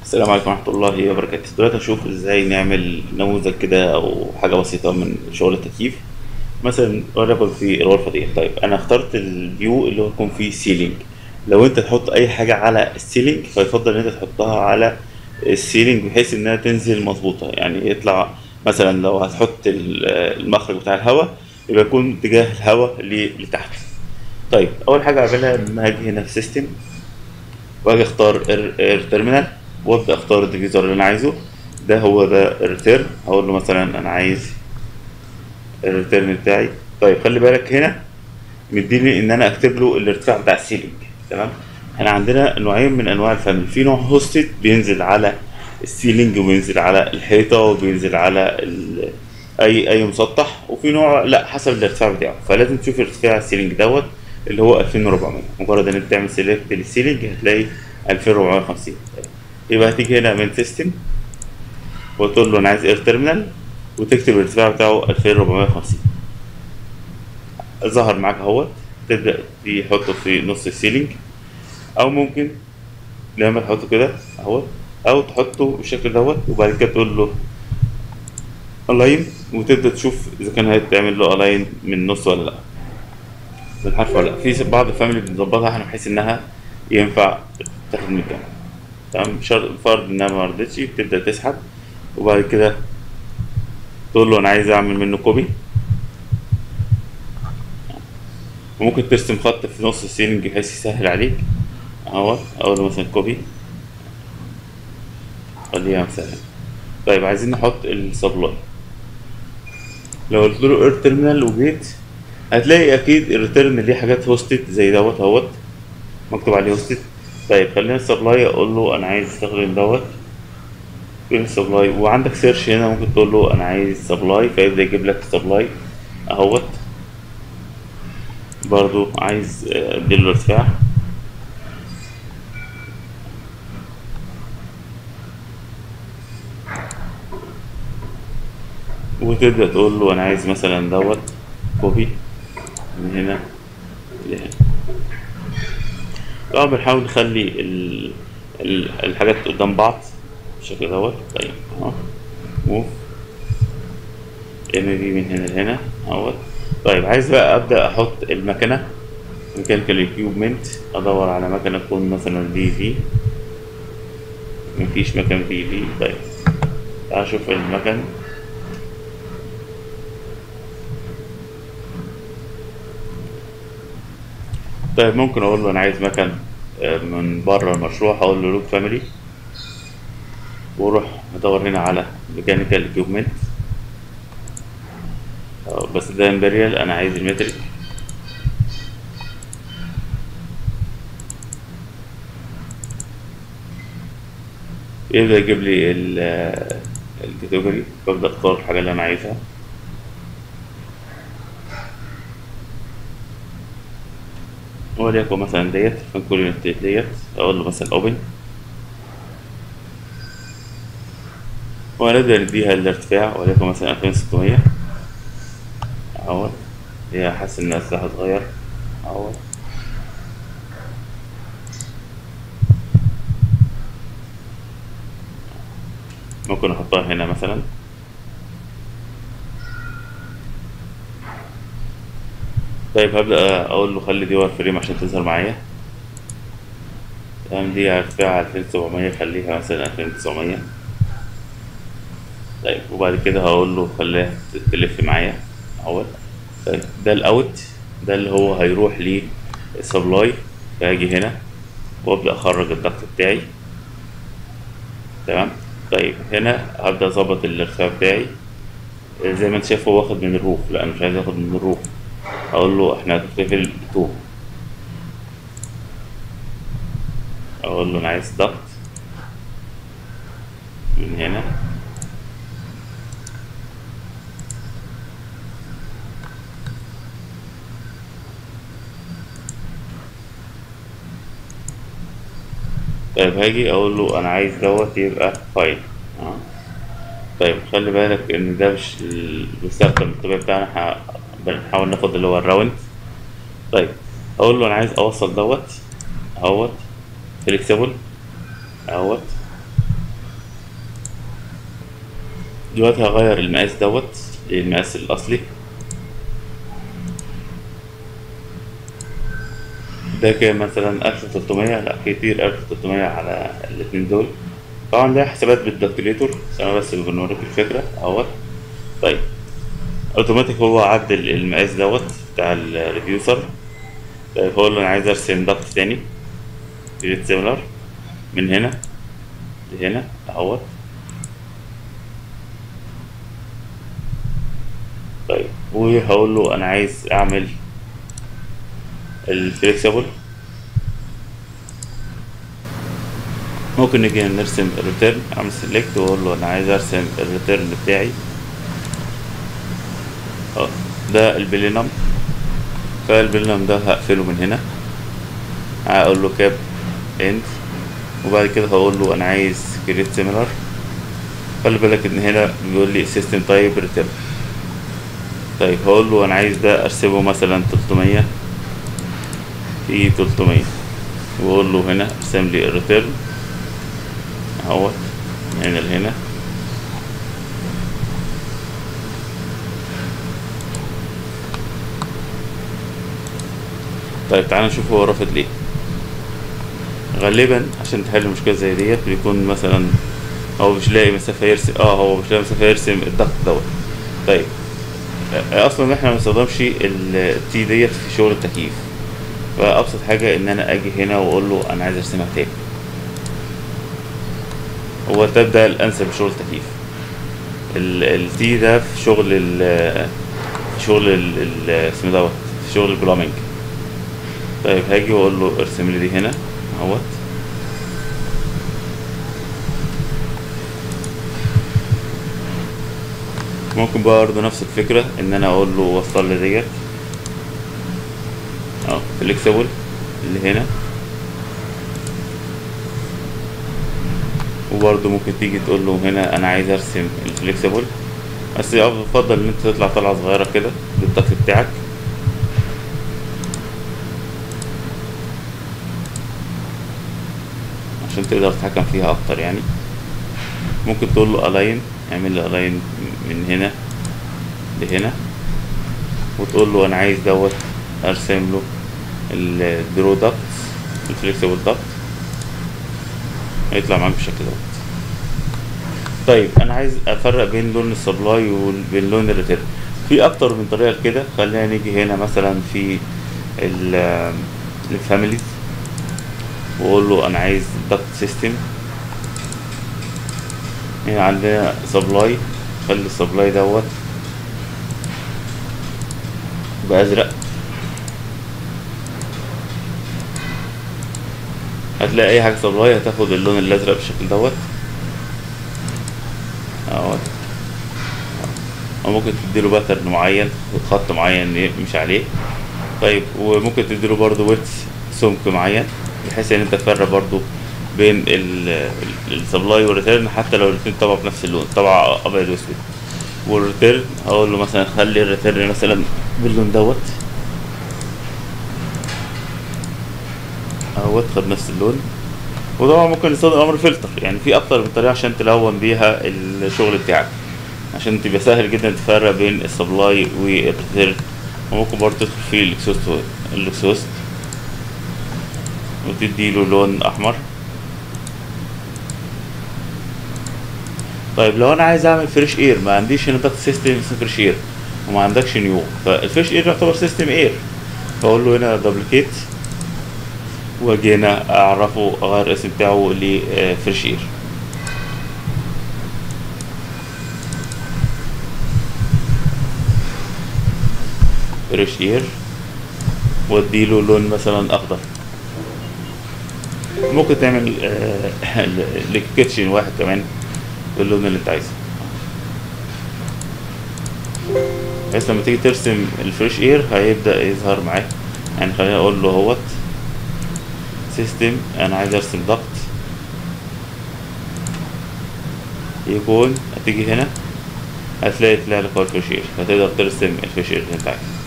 السلام عليكم ورحمة الله وبركاته دلوقتي هشوف ازاي نعمل نموذج كده او حاجة بسيطة من شغل التكييف مثلا وليكن في الغرفة دي طيب انا اخترت الفيو اللي هو يكون فيه سيلينج لو انت تحط اي حاجة على السيلينج فيفضل ان انت تحطها على السيلينج بحيث انها تنزل مظبوطة يعني يطلع مثلا لو هتحط ال- المخرج بتاع الهواء يبقى يكون اتجاه الهواء ل- لتحت طيب اول حاجة اعملها ان انا هاجي هنا في سيستم واجي اختار اير تيرمينال وابدا اختار الديفيزور اللي انا عايزه ده هو ده الريتيرن هقول له مثلا انا عايز الريتيرن بتاعي طيب خلي بالك هنا مديني ان انا اكتب له الارتفاع بتاع السيلينج تمام احنا عندنا نوعين من انواع الفاميلي في نوع هوستد بينزل على السيلينج وبينزل على الحيطه وبينزل على ال... اي اي مسطح وفي نوع لا حسب الارتفاع بتاعه فلازم تشوف ارتفاع السيلينج دوت اللي هو 2400 مجرد ان انت تعمل سيلكت للسيلينج هتلاقي 2450 يبقى هتيجي هنا من سيستم وتقول له انا عايز اير تيرمينال وتكتب الارتفاع بتاعه 2450 ظهر معاك اهوت تبدا تحطه في نص السيلينج او ممكن لما تحطه كده اهوت او تحطه بالشكل دوت وبعد كده تقول له الاين وتبدا تشوف اذا كان هيتعمل له الاين من النص ولا لا بالحرف ولا لا في بعض الفاميلي بنظبطها احنا بحيث انها ينفع تاخد من الجنب تمام شرط فرض انها ما رضتش تبدا تسحب وبعد كده تقول له انا عايز اعمل منه كوبي وممكن ترسم خط في نص السيلينج بحيث يسهل عليك اهو اقول له مثلا كوبي خليها مثلا طيب عايزين نحط السبلاي لو قلت له اير تيرمينال وجيت هتلاقي اكيد الريتيرن ليه حاجات هوستد زي دوت اهوت مكتوب عليه هوستد طيب خلينا السبلاي اقول له انا عايز استخدم دوت فين السبلاي وعندك سيرش هنا ممكن تقول له انا عايز سبلاي فيبدا يجيب لك سبلاي اهوت برضو عايز آه، اديله ارتفاع وتبدأ تقول له أنا عايز مثلا دوت كوبي من هنا لهنا طبعا بنحاول نخلي ال... ال... الحاجات قدام بعض بالشكل دوت طيب اهو موف ام في من هنا لهنا اهوت طيب عايز بقى ابدا احط المكنه ميكانيكال اكيوبمنت ادور على مكنه تكون مثلا دي في مفيش مكان دي في طيب تعال اشوف المكن طيب ممكن اقول له انا عايز مكن آه، من بره المشروع هقول له لوك فاميلي واروح ادور هنا على ميكانيكال اكيوبمنت بس ده امبريال انا عايز المترك يبدأ يجيب لي ال- الكاتيجوري ببدأ اختار الحاجة اللي انا عايزها وليكن مثلا ديت فنكون النتيجة ديت اقول له مثلا اوبن ونبدأ نديها الارتفاع وليكن مثلا 2600 اهوت هي حاسس ان السلاح اتغير اهوت ممكن احطها هنا مثلا طيب هبدأ اقول له خلي دي ور فريم عشان تظهر معايا تمام دي ارتفاع 2700 خليها مثلا 2900 طيب وبعد كده هقول له خليها تلف معايا اهوت طيب ده الاوت ده اللي هو هيروح للسبلاي فاجي هنا وابدا اخرج الضغط بتاعي تمام طيب هنا هبدا اظبط الارتفاع بتاعي زي ما انت شايف هو واخد من الروف لا انا مش عايز اخد من الروف اقول له احنا هتقفل تو اقول له انا عايز ضغط من هنا طيب هاجي اقول له انا عايز دوت يبقى فايل اه طيب خلي بالك ان ده مش المستخدم الطبيعي بتاعنا احنا بنحاول ناخد اللي هو الراوند طيب اقول له انا عايز اوصل دوت اهوت فليكسيبل اهوت دلوقتي هغير المقاس دوت للمقاس الأصلي ده كام مثلا ألف وتلتمية لأ كتير ألف وتلتمية على الاتنين دول طبعا ده حسابات بالكالكوليتور بس أنا بس بنوريك الفكرة أهوت طيب اوتوماتيك هو عدل المقاس دوت بتاع الريديوسر طيب هقول له انا عايز ارسم ضغط تاني كريت سيميلر من هنا لهنا اهوت طيب وهقول له انا عايز اعمل الفليكسبل ممكن نيجي نرسم الريتيرن اعمل سيلكت واقول له انا عايز ارسم الريتيرن بتاعي اه ده البلينم فالبلينم ده هقفله من هنا هقول له كاب اند وبعد كده هقول له انا عايز كريت سيميلر خلي بالك ان هنا بيقول لي سيستم تايب ريتيرن طيب هقول له انا عايز ده ارسمه مثلا 300 في 300 واقول له هنا ارسم لي الريتيرن اهوت من هنا لهنا طيب تعالى نشوف هو رافض ليه غالبا عشان تحل مشكلة زي ديت بيكون مثلا هو مش لاقي مسافة يرسم اه هو مش لاقي مسافة يرسم الضغط دوت طيب آه، اصلا احنا ما بنستخدمش التي ديت في شغل التكييف فابسط حاجة ان انا اجي هنا واقول له انا عايز ارسمها تاني هو التاب ده الانسب لشغل التكييف التي ده في شغل ال في شغل ال ال- اسمه دوت في شغل البلامينج طيب هاجي واقول له ارسم لي دي هنا اهوت ممكن برضه نفس الفكرة ان انا اقول له وصل لي ديت اه فليكسبل اللي هنا وبرضه ممكن تيجي تقول له هنا انا عايز ارسم الفليكسبل بس افضل ان انت تطلع طلعة صغيرة كده بالضغط بتاعك عشان تقدر تتحكم فيها اكتر يعني ممكن تقول له الاين اعمل لي الاين من هنا لهنا وتقول له انا عايز دوت ارسم له الدرو داكت الفليكسبل داكت هيطلع معاك بالشكل دوت طيب انا عايز افرق بين لون السبلاي وبين لون الريتيرن في اكتر من طريقه كده خلينا نيجي هنا مثلا في ال- الفاميليز واقول له انا عايز داكت سيستم هنا عندنا سبلاي خلي السبلاي دوت بأزرق هتلاقي اي حاجة سبلاي هتاخد اللون الازرق بالشكل دوت اهوت او ممكن تديله باترن معين خط معين يمشي عليه طيب وممكن تديله برضو ويتس سمك معين بحيث ان انت تفرق برضو بين السبلاي والريتيرن حتى لو الاتنين طبعا بنفس اللون طبعا ابيض واسود والريتيرن هقول له مثلا خلي الريتيرن مثلا باللون دوت اهوت خد نفس اللون وطبعا ممكن نستخدم امر فلتر يعني في اكتر من طريقه عشان تلون بيها الشغل بتاعك عشان تبقى سهل جدا تفرق بين السبلاي والريتيرن وممكن برضه تدخل فيه الاكسوست الاكسوست وتدي له لون احمر طيب لو انا عايز اعمل فريش اير ما عنديش هنا داكت سيستم اسمه فريش اير وما عندكش نيو فالفريش اير يعتبر سيستم اير فاقول له هنا دبليكيت واجي هنا اعرفه اغير الاسم بتاعه لفريش اير فريش اير واديله لون مثلا اخضر ممكن تعمل الكيتشن واحد كمان باللون اللي انت عايزه بحيث لما تيجي ترسم الفريش اير هيبدأ يظهر معاك يعني خلينا اقول له اهوت سيستم انا عايز ارسم ضغط يكون هتيجي هنا هتلاقي طلع لك هو الفريش اير فتقدر ترسم الفريش اير اللي انت عايزه